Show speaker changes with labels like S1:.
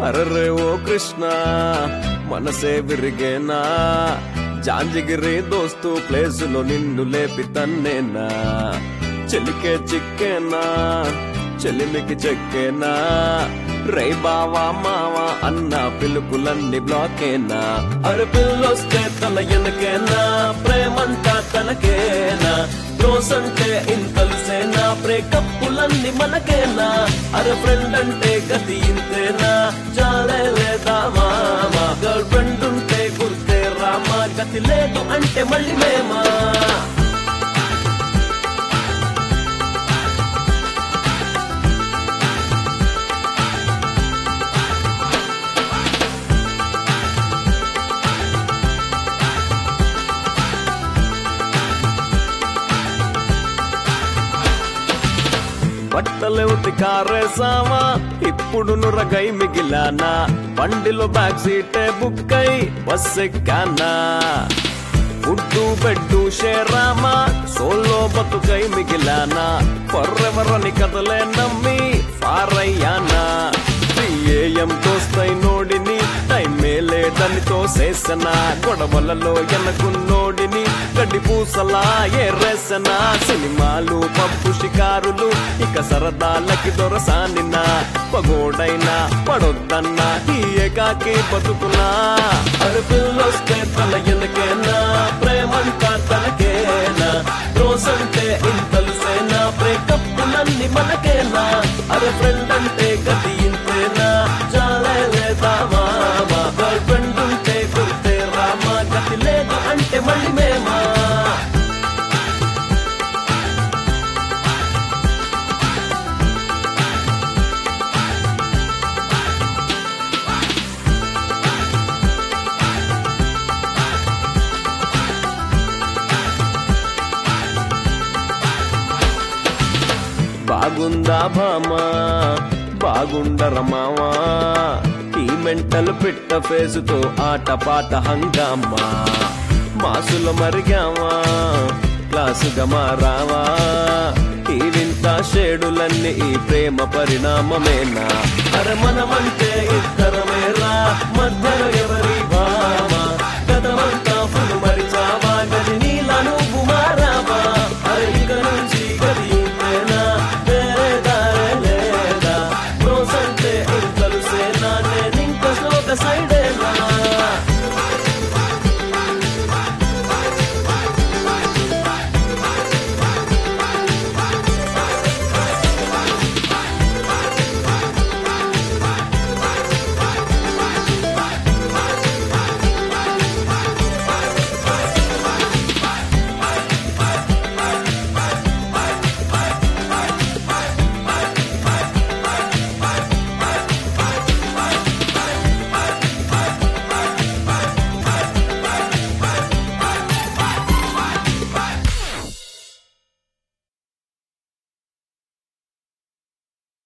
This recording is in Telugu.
S1: అరరే ఓ కృష్ణ మనసే విరిగేనా జాంజిగిరి దోస్తు ప్లేసులో నిన్ను లేపి తన్నేనా చెలికే చిక్కేనా చెలిమికి చెక్కేనా రే బావా మావా అన్న పిలుపులన్నీ బ్లాకేనా అరే పిల్లొస్తే తల ఎనకేనా ప్రేమంతా తనకేనా క్లోజ్ అంటే ఇంతలుసేనా బ్రేకప్పులన్నీ మనకేనా అరే ఫ్రెండ్ అంటే గతి ఇంతేనా చాలే లేదా మామా గర్ల్ ఫ్రెండ్ ఉంటే గుర్తే రామా గతి లేదు అంటే మళ్ళీ మేమా బట్టలు కారేసావా ఇప్పుడు నురగై మిగిలానా బండిలో బ్యాక్ సీటే బుక్ అయి బస్ ఎక్కానా ఫుడ్డు బెడ్డు షేరామా సోలో బతుకై మిగిలానా కొర్రెవరని కదలే నమ్మి ఫారయ్యానా ఏఎం తోస్తై నోడిని టైమే లేదని తోసేసనా గొడవలలో ఎనకున్నోడిని గడ్డి పూసలా ఎర్రేసనా సినిమాలు పప్పు షికారులు ఇక సరదాలకి దొరసానినా పగోడైనా పడొద్దన్నా ఈ ఏకాకి బతుకునా అరుపులొస్తే తల ఎనకేనా ప్రేమంతా తనకేనా రోజంటే ఇంతలుసేనా బ్రేకప్పులన్నీ మనకేనా అరే ఫ్రెండ్ అంటే గతి ఇంతేనా చాలే లేదా మామా గర్ల్ ఫ్రెండ్ ఉంటే గుర్తే రామా గతి లేదు అంటే మళ్ళీ మేమా బాగుందా భామా బాగుండరమావా ఈ మెంటల్ పిట్ట ఫేసుతో ఆట పాట హంగామా మాసుల మరిగావా క్లాసుగా మారావా ఈ వింత షేడులన్నీ ఈ ప్రేమ పరిణామమేనా అరే మనమంటే ఇద్దరమేరా మధ్యలో